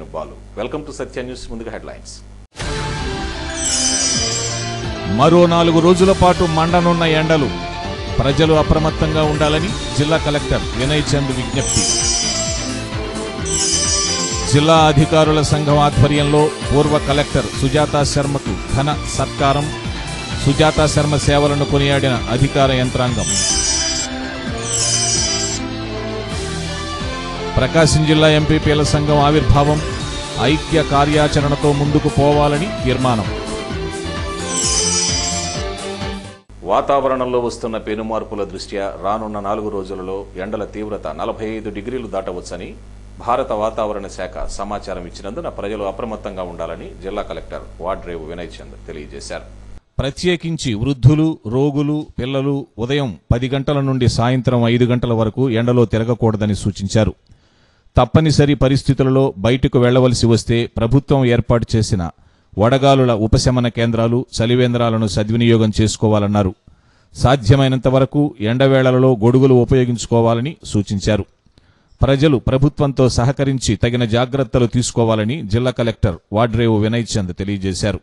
నేను Balu welcome to Satya news ముందుగా headlines మరో నాలుగు రోజుల పాటు మండనున్న ఎండలు ప్రజలు అప్రమత్తంగా ఉండాలని జిల్లా కలెక్టర్ వినయ్ చంద్ విజ్ఞప్తి జిల్లా అధికారుల సంఘం ఆధ్వర్యంలో పూర్వ కలెక్టర్ సుజాతా శర్మకు ఘన సత్కారం సుజాతా శర్మ సేవలను కొనియాడిన అధికార యంత్రాంగం ప్రకాశం జిల్లా ఎంపీపీల సంఘం ఆవిర్భావం ఐక్య కార్యాచరణతో ముందుకు పోవాలని తీర్మానం వాతావరణంలో వస్తున్న పెనుమార్పుల దృష్ట్యా రానున్న నాలుగు రోజులలో ఎండల తీవ్రత నలభై ఐదు డిగ్రీలు దాటవచ్చని భారత వాతావరణ శాఖ సమాచారం ఇచ్చినందున ప్రజలు అప్రమత్తంగా ఉండాలని జిల్లా కలెక్టర్ వాడ్రేవు వినయ్ చంద్ తెలియజేశారు ప్రత్యేకించి వృద్ధులు రోగులు పిల్లలు ఉదయం పది గంటల నుండి సాయంత్రం ఐదు గంటల వరకు ఎండలో తిరగకూడదని సూచించారు తప్పనిసరి పరిస్థితులలో బయటకు వెళ్లవలసి వస్తే ప్రభుత్వం ఏర్పాటు చేసిన వడగాలుల ఉపశమన కేంద్రాలు చలివేంద్రాలను సద్వినియోగం చేసుకోవాలన్నారు సాధ్యమైనంత వరకు ఎండవేళలలో గొడుగులు ఉపయోగించుకోవాలని సూచించారు ప్రజలు ప్రభుత్వంతో సహకరించి తగిన జాగ్రత్తలు తీసుకోవాలని జిల్లా కలెక్టర్ వాడ్రేవు వినయ్ చంద్ తెలియజేశారు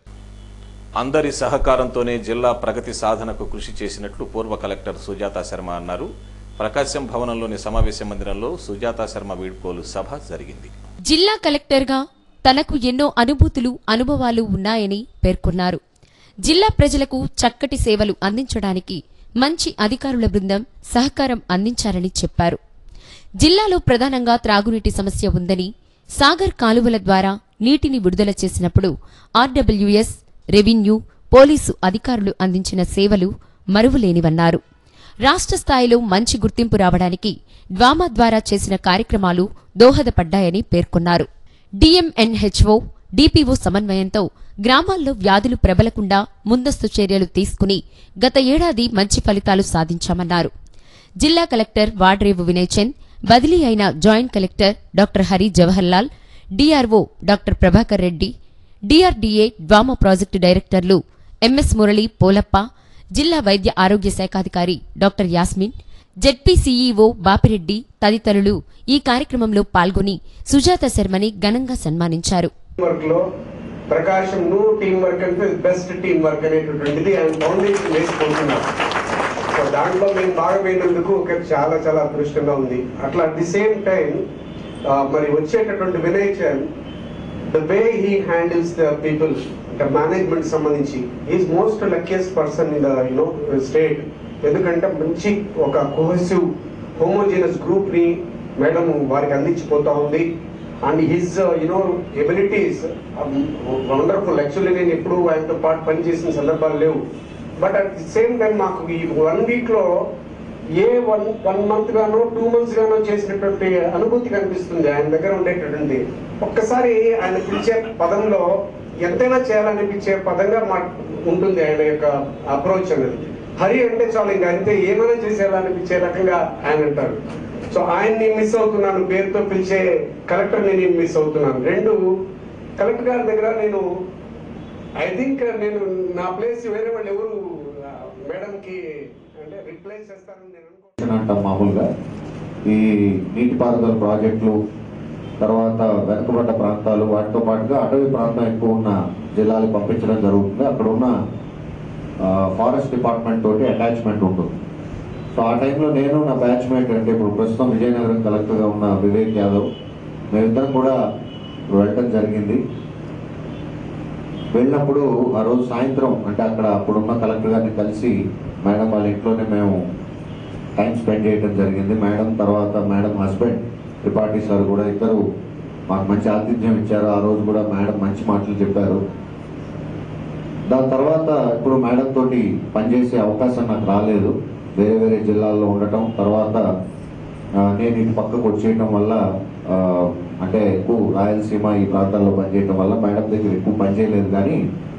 అందరి సహకారంతోనే జిల్లా ప్రగతి సాధనకు కృషి చేసినట్లు పూర్వ కలెక్టర్ సుజాతా శర్మ అన్నారు ప్రకాశం భవనంలోని సమావేశ మందిరంలో సుజాతా శర్మ వీడ్కోలు సభ జరిగింది జిల్లా కలెక్టర్గా తనకు ఎన్నో అనుభూతులు అనుభవాలు ఉన్నాయని పేర్కొన్నారు జిల్లా ప్రజలకు చక్కటి సేవలు అందించడానికి మంచి అధికారుల బృందం సహకారం అందించారని చెప్పారు జిల్లాలో ప్రధానంగా త్రాగునీటి సమస్య ఉందని సాగర్ కాలువల ద్వారా నీటిని విడుదల చేసినప్పుడు ఆర్డబ్ల్యూఎస్ రెవెన్యూ పోలీసు అధికారులు అందించిన సేవలు మరువులేనివన్నారు రాష్ట్ర స్థాయిలో మంచి గుర్తింపు రావడానికి డ్వామా ద్వారా చేసిన కార్యక్రమాలు దోహదపడ్డాయని పేర్కొన్నారు డిఎంఎన్హెచ్ఓ డిపిఓ సమన్వయంతో గ్రామాల్లో వ్యాధులు ప్రబలకుండా ముందస్తు చర్యలు తీసుకుని గత ఏడాది మంచి ఫలితాలు సాధించామన్నారు జిల్లా కలెక్టర్ వాడ్రేవు వినయ్ చంద్ బదిలీ అయిన joint collector doctor Hari Jawaharlal DRO doctor Prabhakar Reddy DRDA DWAMA project డైరెక్టర్లు ఎంఎస్ మురళి పోలప్ప జిల్లా వైద్య ఆరోగ్య శాఖాధికారి doctor Yasmin ZP CEO Bapireddy తదితరులు ఈ కార్యక్రమంలో పాల్గొని సుజాత శర్మని ఘనంగా సన్మానించారు వర్క్ లో ప్రకాశం నువ్వు టీం వర్క్ అంటే బెస్ట్ టీం వర్క్ అనేటటువంటిది ఆయన ఫౌండేషన్ వేసుకుంటున్నాం సో దాంట్లో మేము బాగా పోయినందుకు ఒక చాలా చాలా అదృష్టంగా ఉంది అట్లా అట్ ది సేమ్ టైం మరి వచ్చేటటువంటి Vinay Chand the way he handles the people అంటే మేనేజ్మెంట్ సంబంధించి is most luckiest person in the you know state ఎందుకంటే మంచి ఒక కోహెసివ్ హోమోజినస్ గ్రూప్ ని మేడం వారికి అందించిపోతా ఉంది and his you know abilities wonderful actually నేను ఎప్పుడు ఆయనతో పాటు పనిచేసిన సందర్భాలు లేవు but at the same time మాకు ఈ వన్ వీక్ లో ఏ వన్ వన్ మంత్ గానో టూ మంత్స్ గానో చేసినటువంటి అనుభూతి కనిపిస్తుంది ఆయన దగ్గర ఉండేటటువంటి ఒక్కసారి ఆయన పిలిచే పదంలో ఎంతైనా చేయాలనిపించే పదంగా మా ఉంటుంది ఆయన యొక్క అప్రోచ్ అనేది హరి అంటే చాలు ఇంకా అంతే ఏమైనా చేసేయాలనిపించే రకంగా ఆయన అంటారు సో ఆయన్ని మిస్ అవుతున్నాను పేరుతో పిలిచే కలెక్టర్ నేను మిస్ అవుతున్నాను రెండు కలెక్టర్ గారి దగ్గర నేను ఐ థింక్ నేను నా ప్లేస్ వేరే వాళ్ళు ఎవరు మేడం కి అంటే రిప్లేస్ చేస్తారని నేను అనుకో అంటాం మామూలుగా ఈ నీటిపారుదల ప్రాజెక్టులు తర్వాత వెనుకబడ్డ ప్రాంతాలు వాటితో పాటుగా అటవీ ప్రాంతం ఎక్కువ ఉన్న జిల్లాలకు పంపించడం జరుగుతుంది అక్కడ ఉన్న ఫారెస్ట్ డిపార్ట్మెంట్ తోటి అటాచ్మెంట్ ఉంటుంది సో ఆ టైంలో నేను నా బ్యాచ్మేట్ అంటే ఇప్పుడు ప్రస్తుతం విజయనగరం కలెక్టర్గా ఉన్న వివేక్ యాదవ్ మేమిద్దరం కూడా వెళ్ళటం జరిగింది వెళ్ళినప్పుడు ఆ రోజు సాయంత్రం అంటే అక్కడ అప్పుడున్న కలెక్టర్ గారిని కలిసి మేడం వాళ్ళ ఇంట్లోనే మేము టైం స్పెండ్ చేయడం జరిగింది మేడం తర్వాత మేడం హస్బెండ్ త్రిపాఠి సార్ కూడా ఇద్దరు మాకు మంచి ఆతిథ్యం ఇచ్చారు ఆ రోజు కూడా మేడం మంచి మాటలు చెప్పారు దాని తర్వాత ఇప్పుడు మేడం తోటి పనిచేసే అవకాశం నాకు రాలేదు వేరే వేరే జిల్లాల్లో ఉండటం తర్వాత ఆ, నేను ఇటు పక్కకు వచ్చేయటం వల్ల ఆ, అంటే ఎక్కువ రాయలసీమ ఈ ప్రాంతాల్లో పనిచేయటం వల్ల మేడం దగ్గర ఎక్కువ పనిచేయలేదు కానీ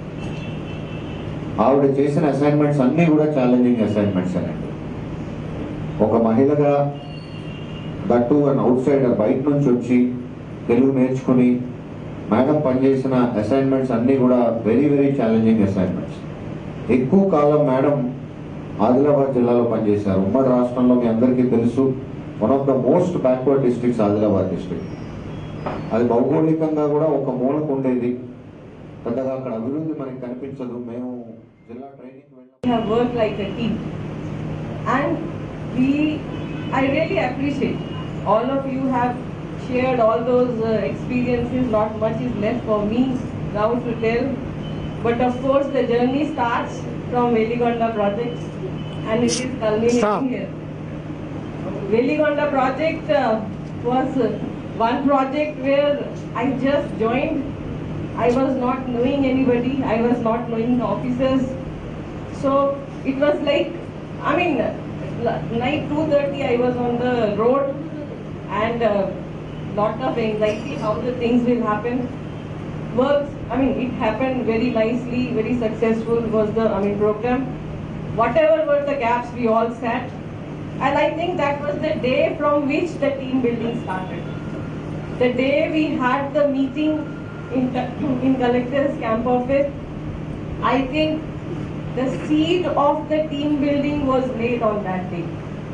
ఆవిడ చేసిన అసైన్మెంట్స్ అన్నీ కూడా ఛాలెంజింగ్ అసైన్మెంట్స్ అండి ఒక మహిళగా దట్టు అండ్ అవుట్ సైడర్ బయట నుంచి వచ్చి తెలుగు నేర్చుకుని మేడం పనిచేసిన అసైన్మెంట్స్ అన్నీ కూడా వెరీ వెరీ ఛాలెంజింగ్ అసైన్మెంట్స్ ఎక్కువ కాలం మేడం ఆదిలాబాద్ జిల్లాలో పనిచేశారు ఉమ్మడి రాష్ట్రంలో మీ అందరికీ తెలుసు one of the most backward districts Adilabad district అది భౌగోళికంగా కూడా ఒక మూలకు ఉండేది పెద్దగా అక్కడ అభివృద్ధి మనకి కనిపించదు మేము జిల్లా ట్రైనింగ్ వెళ్ళిన We have worked like a team. And we, I really appreciate all of you have shared all those uh, experiences. Not much is left for me now to tell. But of course, the journey starts from Veligonda project and it is culminating here. Veligonda project uh, was uh, one project where I just joined. I was not knowing anybody. I was not knowing the officers. So it was like, I mean, l- night 2.30 I was on the road and uh, lot of anxiety how the things will happen. Works, I mean, it happened very nicely, very successful was the, I mean, program. Whatever were the gaps, we all sat. And I think that was the day from which the team building started. The day we had the meeting in, in collector's camp office, I think the seed of the team building was laid on that day.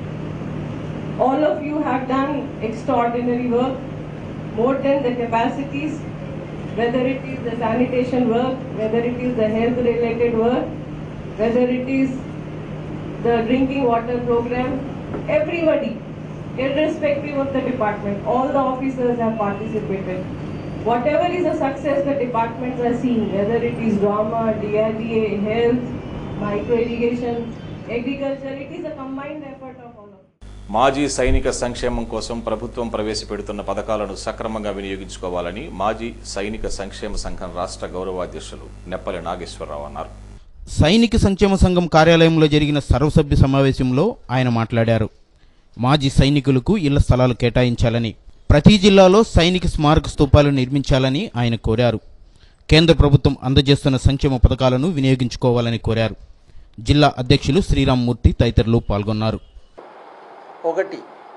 All of you have done extraordinary work, more than the capacities, whether it is the sanitation work, whether it is the health related work, whether it is the drinking water program, everybody, irrespective of the department, all the officers have participated. Whatever is a success the departments are seeing, whether it is drama, DRDA, health, micro irrigation, agriculture, it is a combined effort of all of us. మాజీ సైనిక సంక్షేమం కోసం ప్రభుత్వం ప్రవేశపెడుతున్న పథకాలను సక్రమంగా వినియోగించుకోవాలని మాజీ సైనిక సంక్షేమ సంఘం రాష్ట్ర గౌరవాధ్యక్షులు నెప్పలి నాగేశ్వరరావు అన్నారు సైనిక సంక్షేమ సంఘం కార్యాలయంలో జరిగిన సర్వసభ్య సమావేశంలో ఆయన మాట్లాడారు మాజీ సైనికులకు ఇళ్ల స్థలాలు కేటాయించాలని ప్రతి జిల్లాలో సైనిక స్మారక స్తూపాలు నిర్మించాలని ఆయన కోరారు కేంద్ర ప్రభుత్వం అందజేస్తున్న సంక్షేమ పథకాలను వినియోగించుకోవాలని కోరారు జిల్లా అధ్యక్షులు శ్రీరామ్మూర్తి తదితరులు పాల్గొన్నారు ఒకటి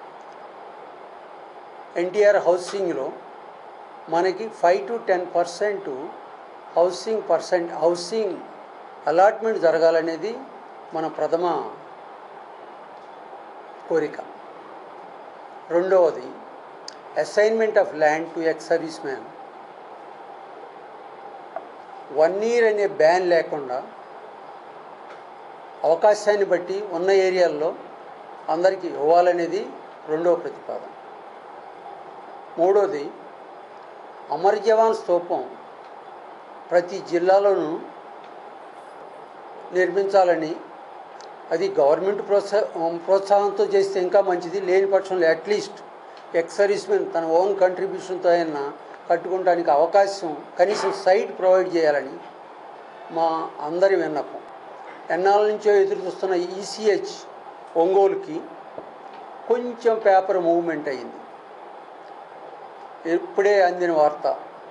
ఎన్టీఆర్ హౌసింగ్లో మనకి five to ten percent housing percent housing allotment జరగాలనేది మన ప్రథమ కోరిక రెండవది assignment of land to ex service man one year అనే బ్యాన్ లేకుండా అవకాశాన్ని బట్టి ఉన్న ఏరియాల్లో అందరికీ ఇవ్వాలనేది రెండవ ప్రతిపాదన మూడోది అమర్ జవాన్ స్తూపం ప్రతి జిల్లాలోనూ నిర్మించాలని అది గవర్నమెంట్ ప్రోత్సా ప్రోత్సాహంతో చేస్తే ఇంకా మంచిది లేని పక్షంలో అట్లీస్ట్ ఎక్స్ సర్వీస్మెన్ తన ఓన్ కంట్రిబ్యూషన్తో అయినా కట్టుకోవడానికి అవకాశం కనీసం సైట్ ప్రొవైడ్ చేయాలని మా అందరి విన్నపం ఎన్నాళ్ళ నుంచో ఎదురు చూస్తున్న ఈసీహెచ్ ఒంగోలుకి కొంచెం పేపర్ మూవ్మెంట్ అయింది ఇప్పుడే అందిన వార్త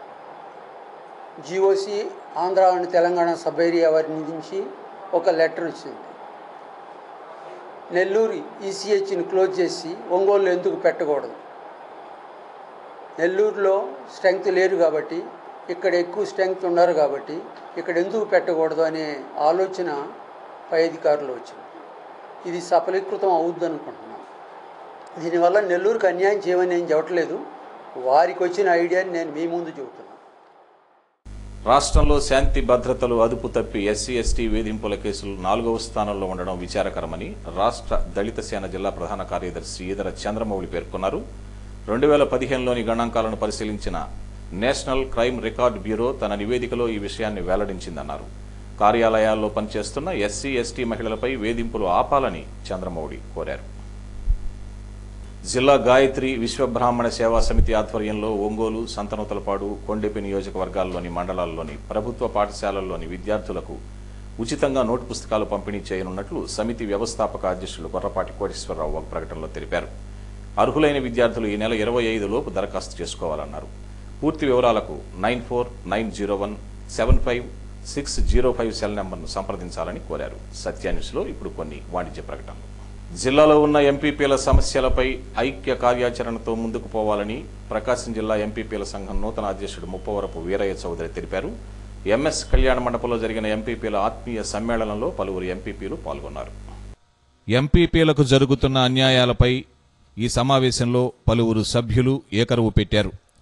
GOC Andhra and Telangana sub area వారి నుంచి ఒక లెటర్ వచ్చింది నెల్లూరు ఈసీహెచ్ని క్లోజ్ చేసి ఒంగోలు ఎందుకు పెట్టకూడదు నెల్లూరులో స్ట్రెంగ్త్ లేరు కాబట్టి ఇక్కడ ఎక్కువ స్ట్రెంగ్త్ ఉన్నారు కాబట్టి ఇక్కడ ఎందుకు పెట్టకూడదు అనే ఆలోచన పై అధికారులు వచ్చింది ఇది సఫలీకృతం అవుద్ది అనుకుంటున్నాను దీనివల్ల నెల్లూరుకు అన్యాయం చేయమని నేను చెప్పట్లేదు వారికి వచ్చిన ఐడియాని నేను మీ ముందు చెబుతున్నాను రాష్ట్రంలో శాంతి భద్రతలు అదుపు తప్పి ఎస్సీ ఎస్టీ వేధింపుల కేసులు నాలుగవ స్థానంలో ఉండడం విచారకరమని రాష్ట్ర దళిత సేన జిల్లా ప్రధాన కార్యదర్శి ఈదర చంద్రమౌళి పేర్కొన్నారు రెండు వేల పదిహేనులోని గణాంకాలను పరిశీలించిన నేషనల్ క్రైమ్ రికార్డ్ బ్యూరో తన నివేదికలో ఈ విషయాన్ని వెల్లడించిందన్నారు కార్యాలయాల్లో పనిచేస్తున్న ఎస్సీ ఎస్టీ మహిళలపై వేధింపులు ఆపాలని చంద్రమౌళి కోరారు జిల్లా గాయత్రి విశ్వబ్రాహ్మణ సేవా సమితి ఆధ్వర్యంలో ఒంగోలు సంతనూతలపాడు కొండెపి నియోజకవర్గాల్లోని మండలాల్లోని ప్రభుత్వ పాఠశాలల్లోని విద్యార్థులకు ఉచితంగా నోటు పుస్తకాలు పంపిణీ చేయనున్నట్లు సమితి వ్యవస్థాపక అధ్యక్షులు గొర్రపాటి కోటేశ్వరరావు ఒక ప్రకటనలో తెలిపారు అర్హులైన విద్యార్థులు ఈ నెల ఇరవై ఐదు లోపు దరఖాస్తు చేసుకోవాలన్నారు పూర్తి వివరాలకు nine four nine zero one seven five six zero five cell నెంబర్ను సంప్రదించాలని కోరారు సత్యాన్యూస్లో ఇప్పుడు కొన్ని వాణిజ్య ప్రకటనలు జిల్లాలో ఉన్న ఎంపీపీల సమస్యలపై ఐక్య కార్యాచరణతో ముందుకు పోవాలని ప్రకాశం జిల్లా ఎంపీపీల సంఘం నూతన అధ్యక్షుడు ముప్పవరపు వీరయ్య చౌదరి తెలిపారు ఎంఎస్ కళ్యాణ మండపంలో జరిగిన ఎంపీపీల ఆత్మీయ సమ్మేళనంలో పలువురు ఎంపీపీలు పాల్గొన్నారు ఎంపీపీలకు జరుగుతున్న అన్యాయాలపై ఈ సమావేశంలో పలువురు సభ్యులు ఏకరువు పెట్టారు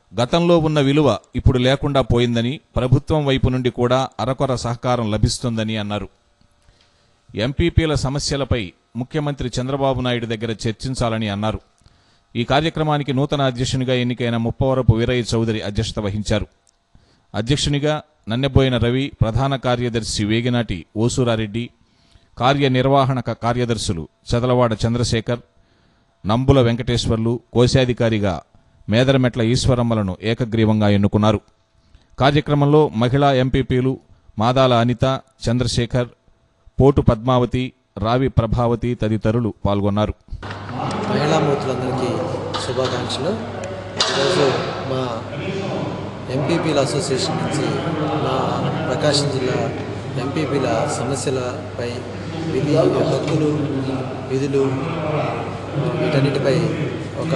గతంలో ఉన్న విలువ ఇప్పుడు లేకుండా పోయిందని ప్రభుత్వం వైపు నుండి కూడా అరకొర సహకారం లభిస్తుందని అన్నారు ఎంపీపీల సమస్యలపై ముఖ్యమంత్రి చంద్రబాబు నాయుడు దగ్గర చర్చించాలని అన్నారు ఈ కార్యక్రమానికి నూతన అధ్యక్షునిగా ఎన్నికైన ముప్పవరపు వీరయ్య చౌదరి అధ్యక్షత వహించారు అధ్యక్షునిగా నన్నెబోయిన రవి ప్రధాన కార్యదర్శి వేగినాటి ఓసూరారెడ్డి కార్యనిర్వహణక కార్యదర్శులు చదలవాడ చంద్రశేఖర్ నంబుల వెంకటేశ్వర్లు కోశాధికారిగా మేదరమెట్ల ఈశ్వరమ్మలను ఏకగ్రీవంగా ఎన్నుకున్నారు కార్యక్రమంలో మహిళా ఎంపీపీలు మాదాల అనిత చంద్రశేఖర్ పోటు పద్మావతి రావి ప్రభావతి తదితరులు పాల్గొన్నారు మహిళా మూర్తులందరికీ శుభాకాంక్షలు ఈరోజు మా ఎంపీపీల అసోసియేషన్ నుంచి మా ప్రకాశం జిల్లా ఎంపీపీల సమస్యలపై విధి హక్కులు విధులు ఆ, వీటన్నిటిపై ఒక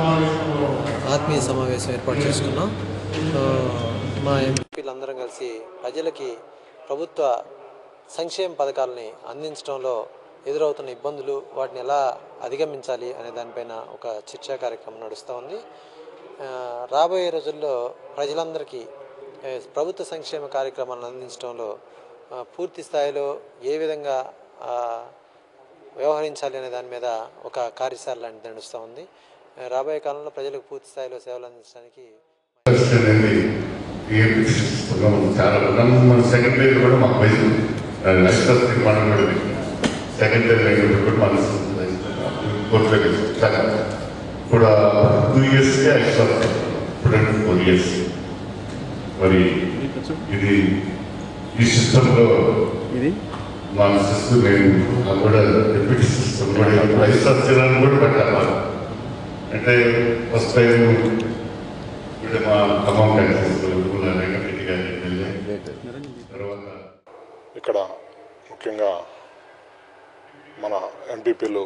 ఆత్మీయ సమావేశం ఏర్పాటు చేసుకున్నాం ఆ, మా ఎంపీలందరం కలిసి ప్రజలకి ప్రభుత్వ సంక్షేమ పథకాలని అందించడంలో ఎదురవుతున్న ఇబ్బందులు వాటిని ఎలా అధిగమించాలి అనే దానిపైన ఒక చర్చా కార్యక్రమం నడుస్తూ ఉంది ఆ, రాబోయే రోజుల్లో ప్రజలందరికీ ఏ, ప్రభుత్వ సంక్షేమ కార్యక్రమాలను అందించడంలో ఆ, పూర్తి స్థాయిలో ఏ విధంగా ఆ, వ్యవహరించాలి అనే దాని మీద ఒక కార్యశాల లాంటిది నడుస్తూ ఉంది ఆ, రాబోయే కాలంలో ప్రజలకు పూర్తి స్థాయిలో సేవలు అందించడానికి అనేది ఏమి ఇస్తున్నాం చాలా ఉన్నాం మన సెకండరీ కూడా మాకు వయసు లైసెన్స్ నిర్మాణం కూడా సెకండరీ లైన్ కూడా మన కోర్టులో చాలా ఇప్పుడు టూ ఇయర్స్కే అయిపోతుంది ఇప్పుడు ఫోర్ ఇయర్స్ మరి ఇది ఈ సిస్టంలో ఇది మా సిస్టమ్ నేను నాకు కూడా డిప్యూటీ సిస్టమ్ కూడా లైసెన్స్ కూడా పెట్టాలి అంటే ఫస్ట్ టైం ఇప్పుడు మా ఖమ్మం కనిపిస్తుంది రంగపెట్టి గారి ఎమ్మెల్యే తర్వాత ఇక్కడ ముఖ్యంగా మన ఎంపీపీలు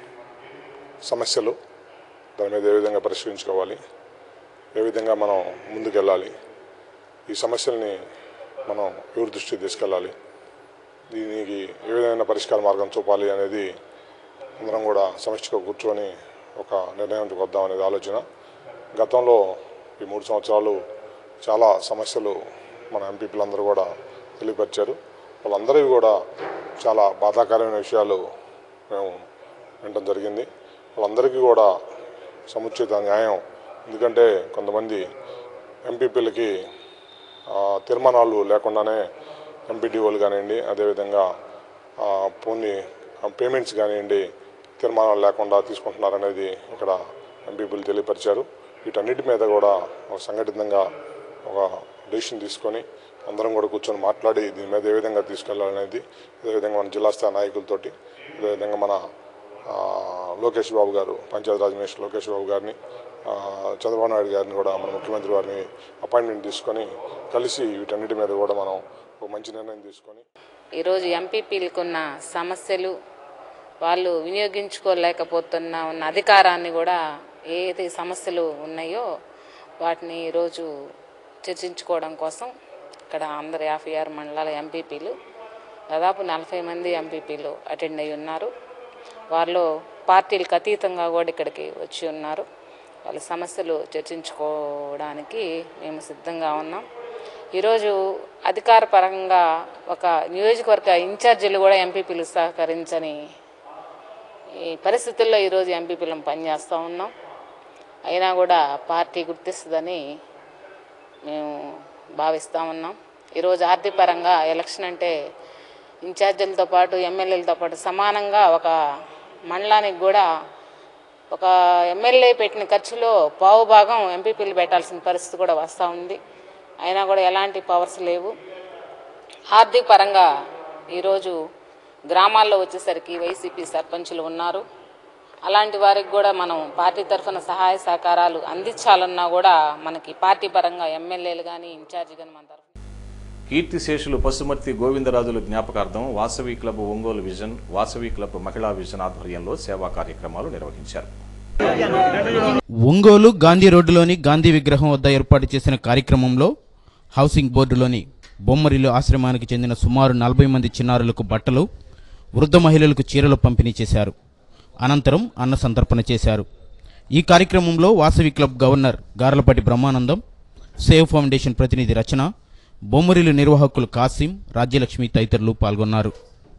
సమస్యలు దాని మీద ఏ విధంగా పరిష్కరించుకోవాలి ఏ విధంగా మనం ముందుకెళ్ళాలి ఈ సమస్యల్ని మనం ఎవరి దృష్టికి తీసుకెళ్ళాలి దీనికి ఏ విధమైన పరిష్కార మార్గం చూపాలి అనేది అందరం కూడా సమస్యగా కూర్చొని ఒక నిర్ణయానికి వద్దాం అనేది ఆలోచన గతంలో ఈ మూడు సంవత్సరాలు చాలా సమస్యలు మన ఎంపీపీలందరూ కూడా తెలియపరిచారు వాళ్ళందరివి కూడా చాలా బాధాకరమైన విషయాలు మేము వినడం జరిగింది వాళ్ళందరికీ కూడా సముచిత న్యాయం ఎందుకంటే కొంతమంది ఎంపీపీలకి ఆ, తీర్మానాలు లేకుండానే ఎంపీడీఓలు కానివ్వండి అదేవిధంగా ఆ, పోనీ పేమెంట్స్ కానివ్వండి తీర్మానాలు లేకుండా తీసుకుంటున్నారనేది ఇక్కడ ఎంపీపీలు తెలియపరిచారు వీటన్నిటి మీద కూడా ఒక సంఘటితంగా ఒక డెసిషన్ తీసుకొని అందరం కూడా కూర్చొని మాట్లాడి దీని మీద ఏ విధంగా తీసుకెళ్లాలనేది అదేవిధంగా మన జిల్లా స్థాయి నాయకులతోటి అదేవిధంగా మన ఆ, లోకేష్ బాబు గారు పంచాయతీరాజ్ మినిస్టర్ లోకేష్ బాబు గారిని ఆ, చంద్రబాబు నాయుడు గారిని కూడా మన ముఖ్యమంత్రి వారిని అపాయింట్మెంట్ తీసుకొని కలిసి వీటన్నిటి మీద కూడా మనం ఒక మంచి నిర్ణయం తీసుకొని ఈరోజు ఎంపీపీలకు ఉన్న సమస్యలు వాళ్ళు వినియోగించుకోలేకపోతున్న ఉన్న అధికారాన్ని కూడా ఏది సమస్యలు ఉన్నాయో వాటిని ఈరోజు చర్చించుకోవడం కోసం ఇక్కడ అందరు యాభై ఆరు మండలాల ఎంపీపీలు దాదాపు నలభై మంది ఎంపీపీలు అటెండ్ అయి ఉన్నారు వారిలో పార్టీలకు అతీతంగా కూడా ఇక్కడికి వచ్చి ఉన్నారు వాళ్ళ సమస్యలు చర్చించుకోవడానికి మేము సిద్ధంగా ఉన్నాం ఈరోజు అధికార పరంగా ఒక నియోజకవర్గ ఇన్ఛార్జీలు కూడా ఎంపీపీలు సహకరించని ఈ పరిస్థితుల్లో ఈరోజు ఎంపీపీలను పనిచేస్తూ ఉన్నాం అయినా కూడా పార్టీ గుర్తిస్తుందని మేము భావిస్తూ ఉన్నాం ఈరోజు ఆర్థిక పరంగా ఎలక్షన్ అంటే ఇన్ఛార్జీలతో పాటు ఎమ్మెల్యేలతో పాటు సమానంగా ఒక మండలానికి కూడా ఒక ఎమ్మెల్యే పెట్టిన ఖర్చులో పావు భాగం ఎంపీపీలు పెట్టాల్సిన పరిస్థితి కూడా వస్తూ ఉంది అయినా కూడా ఎలాంటి పవర్స్ లేవు ఆర్థిక పరంగా ఈరోజు గ్రామాల్లో వచ్చేసరికి వైసీపీ సర్పంచులు ఉన్నారు అలాంటి వారికి కూడా మనం పార్టీ తరఫున సహాయ సహకారాలు అందించాలన్నా కూడా మనకి పార్టీ పరంగా ఎమ్మెల్యేలు కానీ ఇన్ఛార్జి కానీ మన తరఫున కీర్తిశేషులు పశుమర్తి గోవిందరాజుల జ్ఞాపకార్థం Vasavi club Ongole vision Vasavi club మహిళా విజన్ ఆధ్వర్యంలో సేవా కార్యక్రమాలు నిర్వహించారు ఒంగోలు గాంధీ రోడ్డులోని గాంధీ విగ్రహం వద్ద ఏర్పాటు చేసిన కార్యక్రమంలో హౌసింగ్ బోర్డులోని బొమ్మరిల్లు ఆశ్రమానికి చెందిన సుమారు నలభై మంది చిన్నారులకు బట్టలు వృద్ధ మహిళలకు చీరలు పంపిణీ చేశారు అనంతరం అన్న సంతర్పణ చేశారు ఈ కార్యక్రమంలో Vasavi club governor Garlapati Brahmanandam save foundation ప్రతినిధి రచన బొమ్మరిలు నిర్వాహకులు కాసిం రాజ్యలక్ష్మి తదితరులు పాల్గొన్నారు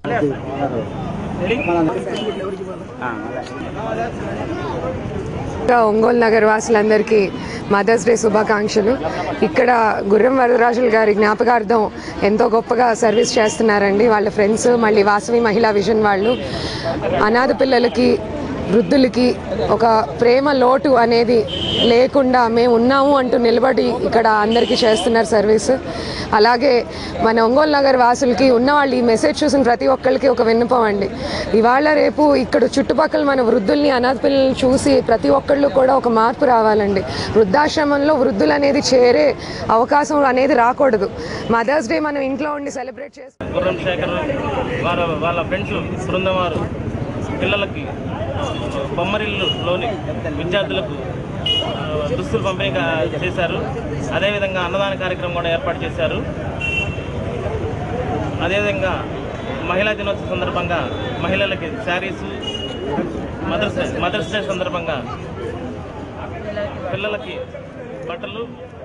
ఒంగోలు నగర్ వాసులందరికీ మదర్స్ డే శుభాకాంక్షలు ఇక్కడ గుర్రం వరదరాజులు గారి జ్ఞాపకార్థం ఎంతో గొప్పగా సర్వీస్ చేస్తున్నారండి వాళ్ళ ఫ్రెండ్స్ మళ్ళీ వాసవి మహిళా విజన్ వాళ్ళు అనాథ పిల్లలకి వృద్ధులకి ఒక ప్రేమ లోటు అనేది లేకుండా మేము ఉన్నాము అంటూ నిలబడి ఇక్కడ అందరికీ చేస్తున్నారు సర్వీస్ అలాగే మన ఒంగోలు నగర్ వాసులకి ఉన్న వాళ్ళు ఈ మెసేజ్ చూసిన ప్రతి ఒక్కరికి ఒక విన్నపం అండి ఇవాళ రేపు ఇక్కడ చుట్టుపక్కల మన వృద్ధుల్ని అనాథ పిల్లల్ని చూసి ప్రతి ఒక్కళ్ళు కూడా ఒక మార్పు రావాలండి వృద్ధాశ్రమంలో వృద్ధులు అనేది చేరే అవకాశం అనేది రాకూడదు మదర్స్ డే మనం ఇంట్లో ఉండి సెలబ్రేట్ చేస్తాం గుర్రం శేఖర్ వారు వాళ్ళ ఫ్రెండ్స్ బృందం వారు పిల్లలకి బొమ్మరిల్లులోని విద్యార్థులకు ఆ, దుస్తులు పంపిణీ కా- చేశారు అదేవిధంగా అన్నదాన కార్యక్రమం కూడా ఏర్పాటు చేశారు అదేవిధంగా మహిళా దినోత్సవ సందర్భంగా మహిళలకి saris mother's day mother's day సందర్భంగా పిల్లలకి బట్టలు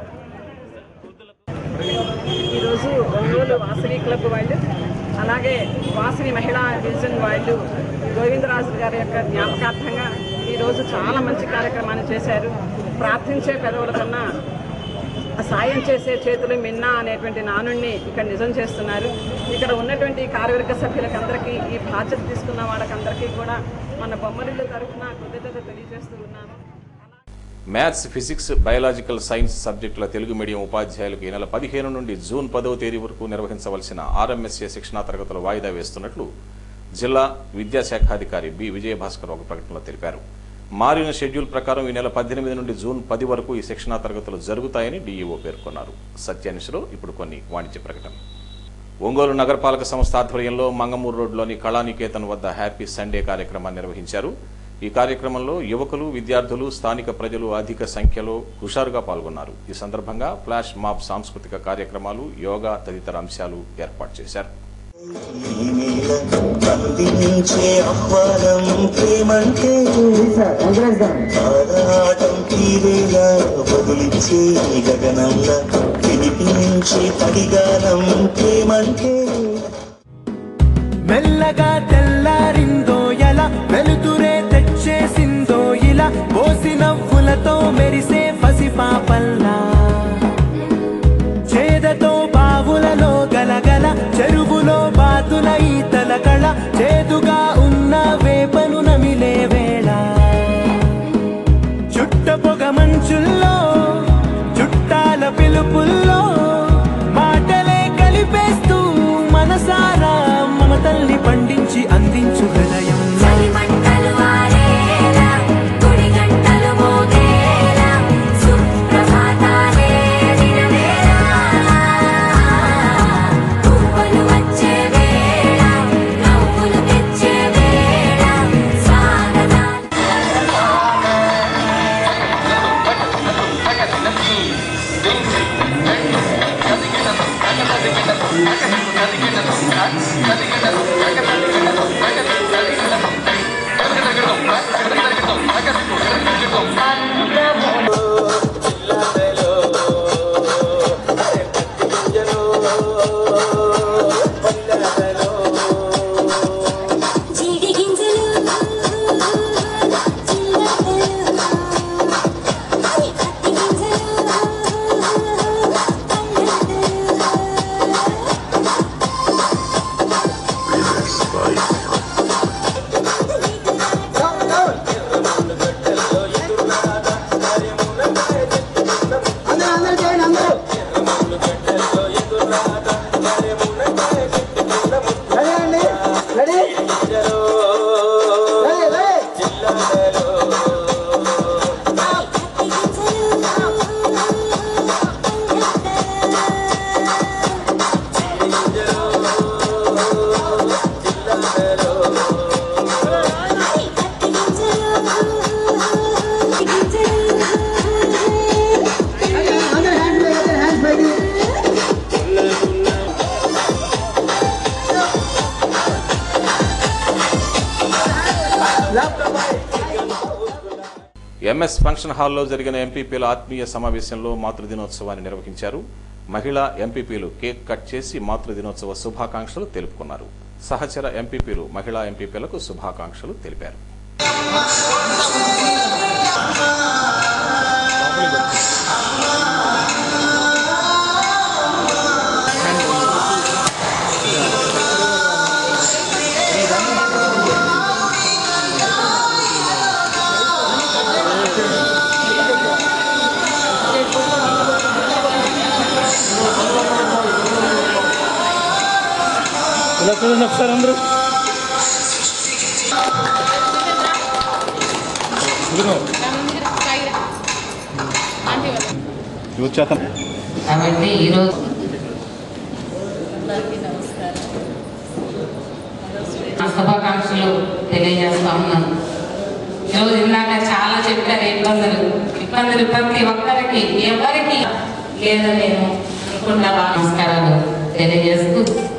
ఈరోజు ఒంగోలు వాసవి క్లబ్ వాళ్ళు అలాగే వాసవి మహిళా డివిజన్ వాళ్ళు గోవిందరాజు గారి యొక్క జ్ఞాపకార్థంగా ఈరోజు చాలా మంచి కార్యక్రమాన్ని చేశారు ప్రార్థించే పెదవుల కన్నా సాయం చేసే చేతులు మిన్నా అనేటువంటి నానుణ్ణి ఇక్కడ నిజం చేస్తున్నారు ఇక్కడ ఉన్నటువంటి కార్యవర్గ సభ్యులకు అందరికీ ఈ బాధ్యత తీసుకున్న వాళ్ళకందరికీ కూడా మన బొమ్మరిల్లు తరఫున కృతజ్ఞత తెలియజేస్తూ ఉన్నాను మ్యాథ్స్ ఫిజిక్స్ బయాలజికల్ సైన్స్ సబ్జెక్టుల తెలుగు మీడియం ఉపాధ్యాయులకు ఈ నెల పదిహేను నుండి జూన్ పదవ తేదీ వరకు నిర్వహించవలసిన ఆర్ఎంఎస్ఏ శిక్షణా తరగతులు వాయిదా వేస్తున్నట్లు జిల్లా విద్యాశాఖాధికారి బి విజయభాస్కర్ ఒక ప్రకటనలో తెలిపారు మారిన షెడ్యూల్ ప్రకారం ఈ నెల పద్దెనిమిది నుండి జూన్ పది వరకు ఈ శిక్షణా తరగతులు జరుగుతాయని డీఈఓ పేర్కొన్నారు సత్యానిషిలో ఇప్పుడు కొన్ని వాణిజ్య ప్రకటనలు ఒంగోలు నగరపాలక సంస్థ ఆధ్వర్యంలో మంగమూరు రోడ్లోని కళానికేతన్ వద్ద హ్యాపీ సండే కార్యక్రమాన్ని నిర్వహించారు ఈ కార్యక్రమంలో యువకులు విద్యార్థులు స్థానిక ప్రజలు అధిక సంఖ్యలో హుషారుగా పాల్గొన్నారు ఈ సందర్భంగా ఫ్లాష్ మాప్ సాంస్కృతిక కార్యక్రమాలు యోగా తదితర అంశాలు ఏర్పాటు చేశారు అందించే అప్పారం ప్రేమంటే ఆరాటం తీరేలా బదులిచ్చే గగనంలా వినిపించే తడిగానం ప్రేమంటే మెల్లగా తెల్లారిందో ఎలా వెలుతురే తెచ్చేసిందో ఇలా పోసి నవ్వులతో మెరిసే పసిపాపల్లా చేదతో బావులలో గలగల చెరువులో బాతుల ఈతల కళ చేదుగా ఉన్న వేపను నమిలే వేళ చుట్ట పొగ మంచుల్లో చుట్టాల పిలుపుల్లో మాటలే కలిపేస్తూ మనసారా మమతల్ని పండించి అందించు హృదయం ఎంఎస్ ఫంక్షన్ హాల్లో జరిగిన ఎంపీపీల ఆత్మీయ సమావేశంలో మాతృదినోత్సవాన్ని నిర్వహించారు మహిళా ఎంపీపీలు కేక్ కట్ చేసి మాతృదినోత్సవ శుభాకాంక్షలు తెలుపుకున్నారు సహచర ఎంపీపీలు మహిళా ఎంపీపీలకు శుభాకాంక్షలు తెలిపారు ఇలా చూడండి ఒకసారి అందరూ కాబట్టి ఈరోజు నా శుభాకాంక్షలు తెలియజేస్తా ఉన్నాను ఈరోజు ఇందాక చాలా చెప్పారు ఇబ్బందులు ఇబ్బందులు ప్రతి ఒక్కరికి ఎవరికి లేదని నేను అనుకున్న నమస్కారాలు తెలియజేస్తూ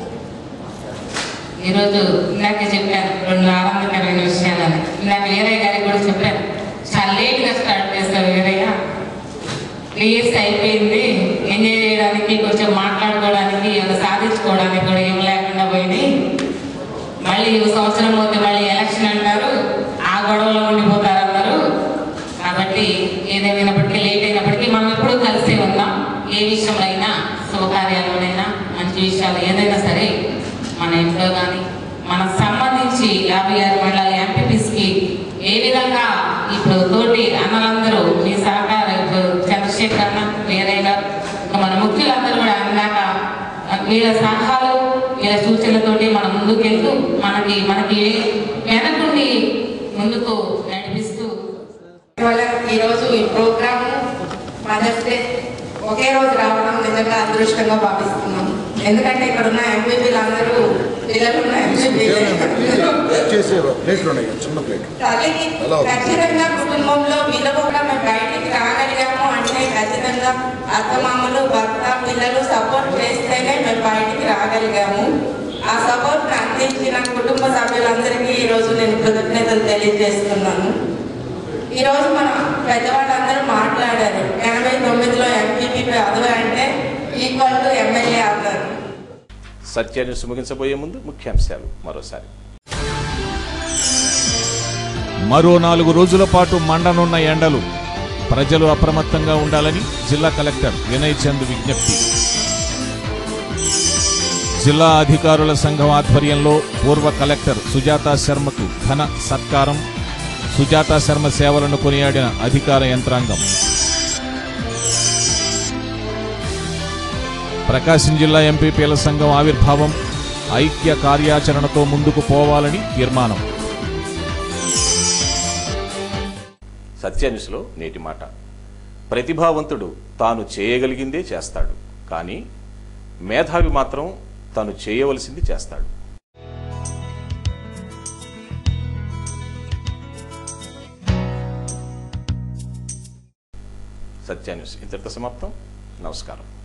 ఈరోజు ఇందాక చెప్పాను రెండు ఆనందకరమైన విషయాలని ఇందాక వీరయ్య గారికి కూడా చెప్పాను చాలా లేట్గా స్టార్ట్ చేశారు వీరయ్య రిలీజ్ అయిపోయింది ఎంజాయ్ చేయడానికి కొంచెం మాట్లాడుకోవడానికి ఏమైనా సాధించుకోవడానికి కూడా ఏం లేకుండా పోయింది మళ్ళీ ఈ సంవత్సరం పోతే మళ్ళీ ఎలక్షన్ అంటారు ఆ గొడవలో ఉండిపోతారు అన్నారు కాబట్టి ఏదేమైనప్పటికీ లేట్ అయినప్పటికీ మనం ఎప్పుడూ కలిసే ఉందాం ఏ విషయంలో అయినా శుభకార్యాల్లోనైనా మంచి విషయాలు ఏదైనా సరే మన ఇంట్లో కానీ మనకు సంబంధించి యాభై ఆరు మండల ఎంపీపీస్కి ఏ విధంగా ఇప్పుడు తోటి అన్నలందరూ మీ సహకారం ఇప్పుడు చంద్రశేఖర్ అన్న వేరే గారు ఇంకా మన ముఖ్యులందరూ కూడా అందాక వీళ్ళ సలహాలు వీళ్ళ సూచనలతోటి మనం ముందుకెళ్తూ మనకి మనకి వెనకుండి ముందుకు నడిపిస్తూ వల్ల ఈరోజు ఈ ప్రోగ్రామ్ మదర్స్ డే ఒకే రోజు రావడం నిజంగా అదృష్టంగా భావిస్తున్నాం ఎందుకంటే ఇక్కడ ఉన్న ఎంపీపీలు అందరూ పిల్లలు ఉన్న ఎంపీపీలు ప్లేట్లు ఉన్నాయి చిన్న ప్లేట్ తల్లికి ఖచ్చితంగా కుటుంబంలో విలువ కూడా మేము బయటికి రాగలిగాము అంటే ఖచ్చితంగా అత్తమామలు భర్త పిల్లలు సపోర్ట్ చేస్తేనే మేము బయటికి రాగలిగాము ఆ సపోర్ట్ అందించిన కుటుంబ సభ్యులందరికీ ఈరోజు నేను కృతజ్ఞతలు తెలియజేస్తున్నాను ఈరోజు మన పెద్దవాళ్ళందరూ మాట్లాడారు ఎనభై తొమ్మిదిలో ఎంపీపీ పదవి అంటే ఈక్వల్ టు ఎమ్మెల్యే అన్నారు సత్య న్యూస్ ముగించబోయే ముందు ముఖ్యాంశాలు మరోసారి మరో నాలుగు రోజుల పాటు మండనున్న ఎండలు ప్రజలు అప్రమత్తంగా ఉండాలని జిల్లా కలెక్టర్ వినయ్ చంద్ విజ్ఞప్తి జిల్లా అధికారుల సంఘం ఆధ్వర్యంలో పూర్వ కలెక్టర్ సుజాతా శర్మకు ఘన సత్కారం సుజాతా శర్మ సేవలను కొనియాడిన అధికార యంత్రాంగం ప్రకాశం జిల్లా ఎంపీపీల సంఘం ఆవిర్భావం ఐక్య కార్యాచరణతో ముందుకు పోవాలని తీర్మానం సత్య న్యూస్లో నేటి మాట ప్రతిభావంతుడు తాను చేయగలిగిందే చేస్తాడు కానీ మేధావి మాత్రం తాను చేయవలసింది చేస్తాడు సత్య న్యూస్ ఇంతటితో సమాప్తం నమస్కారం